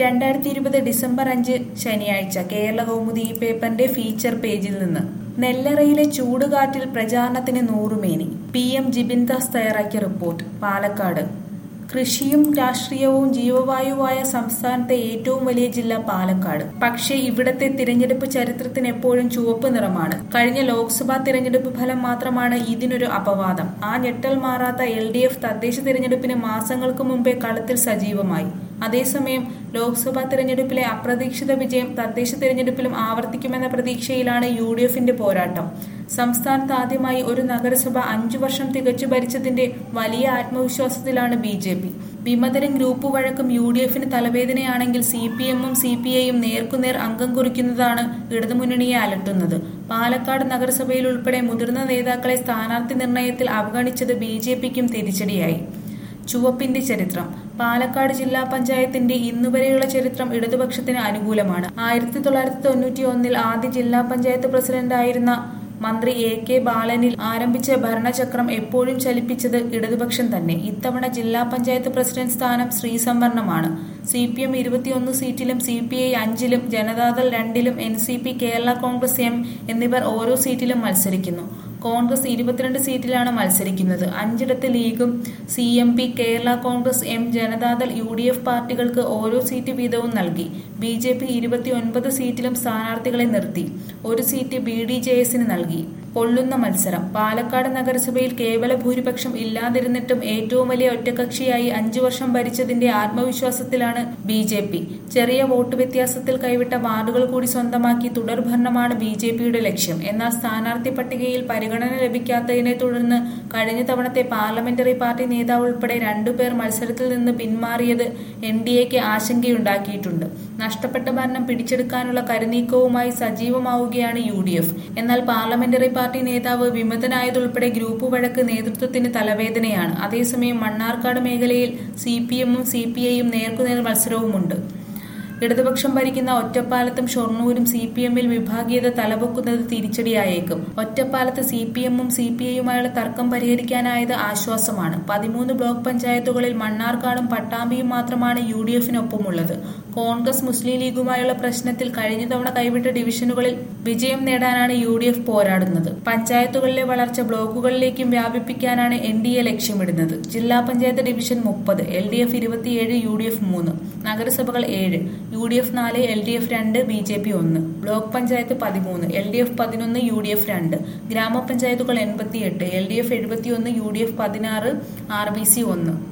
രണ്ടായിരത്തി ഇരുപത് ഡിസംബർ അഞ്ച് ശനിയാഴ്ച കേരള കൗമുദി ഈ പേപ്പറിന്റെ ഫീച്ചർ പേജിൽ നിന്ന് നെല്ലറയിലെ ചൂടുകാറ്റിൽ പ്രചാരണത്തിന് നൂറുമേനി പി എം ജിബിൻ ദാസ് തയ്യാറാക്കിയ റിപ്പോർട്ട് പാലക്കാട് കൃഷിയും രാഷ്ട്രീയവും ജീവവായുവായ സംസ്ഥാനത്തെ ഏറ്റവും വലിയ ജില്ല പാലക്കാട് പക്ഷേ ഇവിടത്തെ തിരഞ്ഞെടുപ്പ് ചരിത്രത്തിന് എപ്പോഴും ചുവപ്പ് നിറമാണ് കഴിഞ്ഞ ലോക്സഭാ തിരഞ്ഞെടുപ്പ് ഫലം മാത്രമാണ് ഇതിനൊരു അപവാദം ആ ഞെട്ടൽ മാറാത്ത എൽ ഡി എഫ് തദ്ദേശ തിരഞ്ഞെടുപ്പിന് മാസങ്ങൾക്ക് മുമ്പേ കളത്തിൽ സജീവമായി അതേസമയം ലോക്സഭാ തിരഞ്ഞെടുപ്പിലെ അപ്രതീക്ഷിത വിജയം തദ്ദേശ തിരഞ്ഞെടുപ്പിലും ആവർത്തിക്കുമെന്ന പ്രതീക്ഷയിലാണ് യു ഡി എഫിന്റെ പോരാട്ടം സംസ്ഥാനത്ത് ആദ്യമായി ഒരു നഗരസഭ അഞ്ചു വർഷം തികച്ചു ഭരിച്ചതിന്റെ വലിയ ആത്മവിശ്വാസത്തിലാണ് ബി ജെ പി വിമതരും ഗ്രൂപ്പ് വഴക്കും യു ഡി എഫിന് തലവേദനയാണെങ്കിൽ സി പി എമ്മും സി പി ഐയും നേർക്കുനേർ അംഗം കുറിക്കുന്നതാണ് ഇടതുമുന്നണിയെ അലട്ടുന്നത് പാലക്കാട് നഗരസഭയിൽ ഉൾപ്പെടെ മുതിർന്ന നേതാക്കളെ സ്ഥാനാർത്ഥി നിർണയത്തിൽ അവഗണിച്ചത് ബി ജെ പിക്കും തിരിച്ചടിയായി ചുവപ്പിന്റെ ചരിത്രം പാലക്കാട് ജില്ലാ പഞ്ചായത്തിന്റെ ഇന്നുവരെയുള്ള ചരിത്രം ഇടതുപക്ഷത്തിന് അനുകൂലമാണ് ആയിരത്തി തൊള്ളായിരത്തി തൊണ്ണൂറ്റി ഒന്നിൽ ആദ്യ ജില്ലാ പഞ്ചായത്ത് പ്രസിഡന്റായിരുന്ന മന്ത്രി എ കെ ബാലനിൽ ആരംഭിച്ച ഭരണചക്രം എപ്പോഴും ചലിപ്പിച്ചത് ഇടതുപക്ഷം തന്നെ ഇത്തവണ ജില്ലാ പഞ്ചായത്ത് പ്രസിഡന്റ് സ്ഥാനം ശ്രീസംവരണമാണ് സി പി എം ഇരുപത്തിയൊന്ന് സീറ്റിലും സി പി ഐ അഞ്ചിലും ജനതാദൾ രണ്ടിലും N C P Kerala Congress M എന്നിവർ ഓരോ സീറ്റിലും മത്സരിക്കുന്നു കോൺഗ്രസ് ഇരുപത്തിരണ്ട് സീറ്റിലാണ് മത്സരിക്കുന്നത് അഞ്ചിടത്ത് ലീഗും C M P Kerala Congress M Janata Dal U D F പാർട്ടികൾക്ക് ഓരോ സീറ്റ് വീതവും നൽകി ബി ജെ പി ഇരുപത്തിയൊൻപത് സീറ്റിലും സ്ഥാനാർത്ഥികളെ നിർത്തി ഒരു സീറ്റ് ബി ഡി ജെ എസിന് നൽകി കൊള്ളുന്ന മത്സരം പാലക്കാട് നഗരസഭയിൽ കേവല ഭൂരിപക്ഷം ഇല്ലാതിരുന്നിട്ടും ഏറ്റവും വലിയ ഒറ്റകക്ഷിയായി അഞ്ചു വർഷം ഭരിച്ചതിന്റെ ആത്മവിശ്വാസത്തിലാണ് ബി ജെ പി ചെറിയ വോട്ട് വ്യത്യാസത്തിൽ കൈവിട്ട വാർഡുകൾ കൂടി സ്വന്തമാക്കി തുടർഭരണമാണ് ബി ജെ പിയുടെ ലക്ഷ്യം എന്നാൽ സ്ഥാനാർത്ഥി പട്ടികയിൽ പരിഗണന ലഭിക്കാത്തതിനെ തുടർന്ന് കഴിഞ്ഞ തവണത്തെ പാർലമെന്ററി പാർട്ടി നേതാവ് ഉൾപ്പെടെ രണ്ടുപേർ മത്സരത്തിൽ നിന്ന് പിന്മാറിയത് എൻ ഡി എക്ക് ആശങ്കയുണ്ടാക്കിയിട്ടുണ്ട് നഷ്ടപ്പെട്ട ഭരണം പിടിച്ചെടുക്കാനുള്ള കരുനീക്കവുമായി സജീവമാവുകയാണ് യു ഡി എഫ് എന്നാൽ പാർലമെന്ററി പാർട്ടി നേതാവ് വിമതനായതുൾപ്പെടെ ഗ്രൂപ്പ് വഴക്ക് നേതൃത്വത്തിന് തലവേദനയാണ് അതേസമയം മണ്ണാർക്കാട് മേഖലയിൽ സി പി എമ്മും സി പി ഐയും നേർക്കുനേർ മത്സരവുമുണ്ട് ഇടതുപക്ഷം ഭരിക്കുന്ന ഒറ്റപ്പാലത്തും ഷൊർണൂരും സി പി എമ്മിൽ വിഭാഗീയത തലപൊക്കുന്നത് തിരിച്ചടിയായേക്കും ഒറ്റപ്പാലത്ത് സി പി എമ്മും സി പി ഐയുമായുള്ള തർക്കം പരിഹരിക്കാനായത് ആശ്വാസമാണ് പതിമൂന്ന് ബ്ലോക്ക് പഞ്ചായത്തുകളിൽ മണ്ണാർക്കാടും പട്ടാമ്പിയും മാത്രമാണ് യു ഡി എഫിനൊപ്പമുള്ളത് കോൺഗ്രസ് മുസ്ലിം ലീഗുമായുള്ള പ്രശ്നത്തിൽ കഴിഞ്ഞ തവണ കൈവിട്ട ഡിവിഷനുകളിൽ വിജയം നേടാനാണ് യു ഡി എഫ് പോരാടുന്നത് പഞ്ചായത്തുകളിലെ വളർച്ച ബ്ലോക്കുകളിലേക്കും വ്യാപിപ്പിക്കാനാണ് എൻ ഡി എ ലക്ഷ്യമിടുന്നത് ജില്ലാ പഞ്ചായത്ത് ഡിവിഷൻ മുപ്പത് എൽ ഡി എഫ് ഇരുപത്തിയേഴ് യു ഡി എഫ് മൂന്ന് നഗരസഭകൾ ഏഴ് യു ഡി എഫ് നാല് എൽ ഡി എഫ് രണ്ട് ബി ജെ പി ഒന്ന് ബ്ലോക്ക് പഞ്ചായത്ത് പതിമൂന്ന് എൽ ഡി എഫ് പതിനൊന്ന് യു ഡി എഫ് രണ്ട് ഗ്രാമപഞ്ചായത്തുകൾ എൺപത്തിയെട്ട് എൽ ഡി എഫ് എഴുപത്തിയൊന്ന് യു ഡി എഫ് പതിനാറ് ആർ ബി സി ഒന്ന്